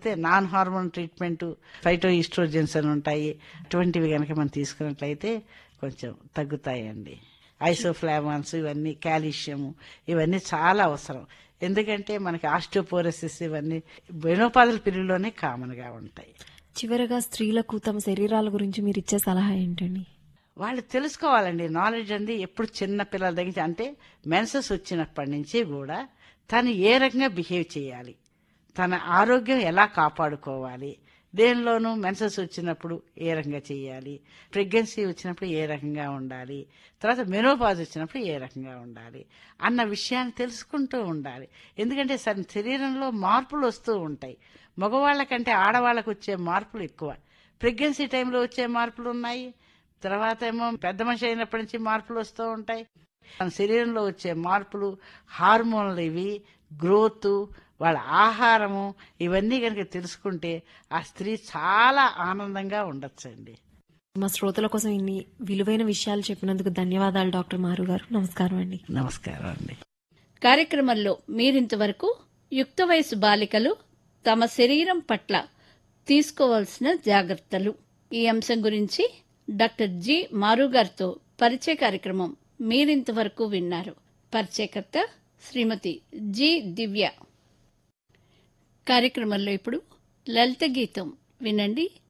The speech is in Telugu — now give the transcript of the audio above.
తీసుకున్నట్లయితే non hormone treatment phytoestrogens అని ఉంటాయి అటువంటివి కనుక మనం తీసుకున్నట్లయితే కొంచెం తగ్గుతాయండి ఐసోఫ్లావాన్స్ ఇవన్నీ కాల్షియం ఇవన్నీ చాలా అవసరం ఎందుకంటే మనకి ఆస్టియోపోరోసిస్ ఇవన్నీ వెనోపాదల పిల్లల్లోనే కామన్గా ఉంటాయి చివరగా స్త్రీలకు తమ శరీరాల గురించి మీరు ఇచ్చే సలహా ఏంటండి వాళ్ళు తెలుసుకోవాలండి నాలెడ్జ్ అంది ఎప్పుడు చిన్న పిల్లల దగ్గర నుంచి- అంటే మెన్సెస్ వచ్చినప్పటి నుంచి కూడా తను ఏ రకంగా బిహేవ్ చేయాలి తన ఆరోగ్యం ఎలా కాపాడుకోవాలి దేనిలోనూ మెన్సెస్ వచ్చినప్పుడు ఏ రకంగా చేయాలి ప్రెగ్నెన్సీ వచ్చినప్పుడు ఏ రకంగా ఉండాలి తర్వాత మెనోపాజ్ వచ్చినప్పుడు ఏ రకంగా ఉండాలి అన్న విషయాన్ని తెలుసుకుంటూ ఉండాలి ఎందుకంటే స- శరీరంలో మార్పులు వస్తూ ఉంటాయి మగవాళ్ళ కంటే ఆడవాళ్ళకు వచ్చే మార్పులు ఎక్కువ ప్రెగ్నెన్సీ టైంలో వచ్చే మార్పులు ఉన్నాయి తర్వాత ఏమో పెద్ద మనిషి అయినప్పటి నుంచి మార్పులు వస్తూ ఉంటాయి మన శరీరంలో వచ్చే మార్పులు హార్మోన్లు ఇవి గ్రోత్ వాళ్ళ ఆహారము ఇవన్నీ కనుక తెలుసుకుంటే ఆ స్త్రీ చాలా ఆనందంగా ఉండొచ్చండి మా శ్రోతల కోసం ఇన్ని విలువైన విషయాలు చెప్పినందుకు ధన్యవాదాలు డాక్టర్ మారు గారు నమస్కారం అండి నమస్కారం అండి కార్యక్రమంలో మీరింతవరకు యుక్త వయసు బాలికలు తమ శరీరం పట్ల తీసుకోవాల్సిన జాగ్రత్తలు ఈ అంశం గురించి డాక్టర్ జి మారు గారితో పరిచయ కార్యక్రమం మీరింతవరకు విన్నారు పరిచయకర్త శ్రీమతి జి దివ్య కార్యక్రమంలో ఇప్పుడు లలిత గీతం వినండి